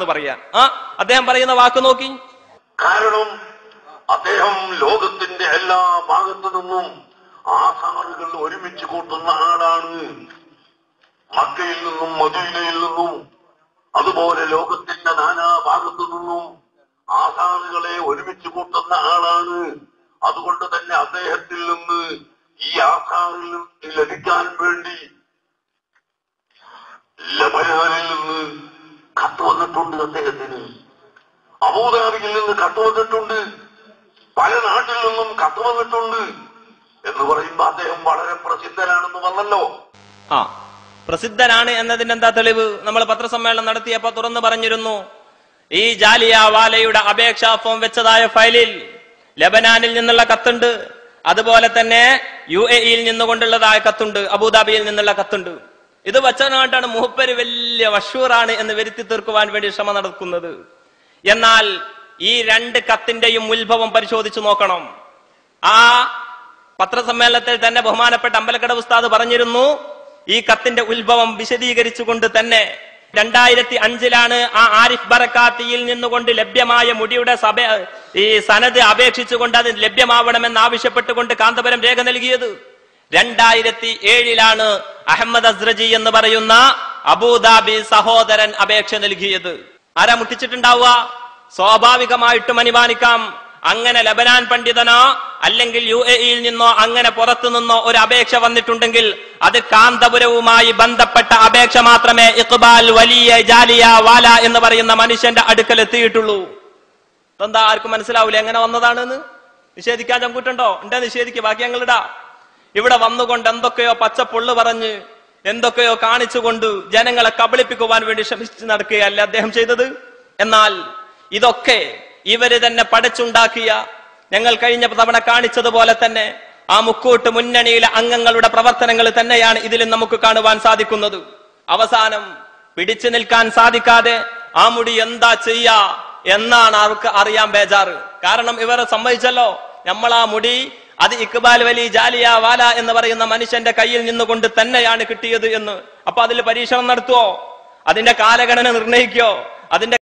എന്ന് പറയാൻ ആ അദ്ദേഹം പറയുന്ന വാക്ക് നോക്കി കാരണം അദ്ദേഹം ലോകത്തിന്റെ എല്ലാ ഭാഗത്തു നിന്നും ആധാറുകൾ ഒരുമിച്ച് കൂട്ടുന്ന ആളാണ് മക്കയിൽ നിന്നും മദീനയിൽ നിന്നും അതുപോലെ ലോകത്തിന്റെ നാനാ ഭാഗത്തു നിന്നും ആധാറുകളെ ഒരുമിച്ച് കൂട്ടുന്ന ആളാണ് അതുകൊണ്ട് തന്നെ അദ്ദേഹത്തിൽ നിന്ന് ഈ ആധാറിൽ ലഭിക്കാൻ വേണ്ടി ലബനാനിൽ നിന്ന് കത്ത് വന്നിട്ടുണ്ട് അദ്ദേഹത്തിന് അബൂദാബിയിൽ നിന്ന് കത്ത് വന്നിട്ടുണ്ട് പല നാട്ടിൽ നിന്നും കത്ത് വന്നിട്ടുണ്ട് എന്ന് പറയുമ്പോ അദ്ദേഹം വളരെ പ്രസിദ്ധനാണെന്ന് വന്നല്ലോ ആ പ്രസിദ്ധനാണ് എന്നതിന്റെ എന്താ തെളിവ് നമ്മൾ പത്രസമ്മേളനം നടത്തിയപ്പോ തുറന്നു പറഞ്ഞിരുന്നു ഈ ജാലിയ വാലയുടെ അപേക്ഷാ ഫോം വെച്ചതായ ഫയലിൽ ലബനാനിൽ നിന്നുള്ള കത്തുണ്ട് അതുപോലെ തന്നെ യു എ ഇയിൽ നിന്നുകൊണ്ടുള്ളതായ കത്തുണ്ട് അബുദാബിയിൽ നിന്നുള്ള കത്തുണ്ട് ഇത് വച്ചനായിട്ടാണ് മൂപ്പര് വലിയ വഷൂറാണ് എന്ന് വരുത്തി തീർക്കുവാൻ വേണ്ടി ശ്രമം നടക്കുന്നത് എന്നാൽ ഈ രണ്ട് കത്തിന്റെയും ഉത്ഭവം പരിശോധിച്ചു നോക്കണം ആ പത്രസമ്മേളനത്തിൽ തന്നെ ബഹുമാനപ്പെട്ട അമ്പലക്കട ഉസ്താദ് പറഞ്ഞിരുന്നു ഈ കത്തിന്റെ ഉത്ഭവം വിശദീകരിച്ചുകൊണ്ട് തന്നെ രണ്ടായിരത്തി അഞ്ചിലാണ് ആ ആരിഫ് ബറക്കാത്തിയിൽ നിന്നുകൊണ്ട് ലഭ്യമായ മുടിയുടെ സഭ ഈ സനത് അപേക്ഷിച്ചുകൊണ്ട് അത് ലഭ്യമാവണമെന്ന് ആവശ്യപ്പെട്ടുകൊണ്ട് കാന്തപുരം രേഖ നൽകിയത് രണ്ടായിരത്തി ഏഴിലാണ് അഹമ്മദ് അസ്രജി എന്ന് പറയുന്ന അബുദാബി സഹോദരൻ അപേക്ഷ നൽകിയത് ആരാ മുട്ടിച്ചിട്ടുണ്ടാവുക സ്വാഭാവികമായിട്ടും അനുമാനിക്കാം അങ്ങനെ ലബനാൻ പണ്ഡിതനോ അല്ലെങ്കിൽ യു എ ഇയിൽ നിന്നോ അങ്ങനെ പുറത്തു നിന്നോ ഒരു അപേക്ഷ വന്നിട്ടുണ്ടെങ്കിൽ അത് കാന്തപുരവുമായി ബന്ധപ്പെട്ട അപേക്ഷ മാത്രമേ ഇഖ്ബാൽ വലിയ ജാലിയ വാല എന്ന് പറയുന്ന മനുഷ്യന്റെ അടുക്കൽ എത്തിയിട്ടുള്ളൂ എന്താ ആർക്കും മനസ്സിലാവൂല എങ്ങനെ വന്നതാണെന്ന് നിഷേധിക്കാൻ ചങ്കൂറ്റുണ്ടോ ഉണ്ടേ നിഷേധിക്കുക ബാക്കി ഞങ്ങളിടാ ഇവിടെ വന്നുകൊണ്ട് എന്തൊക്കെയോ പച്ചപ്പൊള്ളു പറഞ്ഞ് എന്തൊക്കെയോ കാണിച്ചുകൊണ്ട് ജനങ്ങളെ കബളിപ്പിക്കുവാൻ വേണ്ടി ശ്രമിച്ചു നടക്കുകയല്ല അദ്ദേഹം ചെയ്തത് എന്നാൽ ഇതൊക്കെ ഇവര് തന്നെ പടച്ചുണ്ടാക്കിയ ഞങ്ങൾ കഴിഞ്ഞ തവണ കാണിച്ചതുപോലെ തന്നെ ആ മുക്കൂട്ട് മുന്നണിയിലെ അംഗങ്ങളുടെ പ്രവർത്തനങ്ങൾ തന്നെയാണ് ഇതിൽ നമുക്ക് കാണുവാൻ സാധിക്കുന്നത് അവസാനം പിടിച്ചു നിൽക്കാൻ സാധിക്കാതെ ആ മുടി എന്താ ചെയ്യാ എന്നാണ് അവർക്ക് അറിയാൻ ബേജാറ് കാരണം ഇവർ സമ്മതിച്ചല്ലോ നമ്മൾ ആ മുടി അത് ഇക്ബാൽ വലി ജാലിയ വാല എന്ന് പറയുന്ന മനുഷ്യന്റെ കയ്യിൽ നിന്നുകൊണ്ട് തന്നെയാണ് കിട്ടിയത് എന്ന് അപ്പൊ അതിൽ പരീക്ഷണം നടത്തുവോ അതിന്റെ കാലഗണന നിർണയിക്കോ അതിന്റെ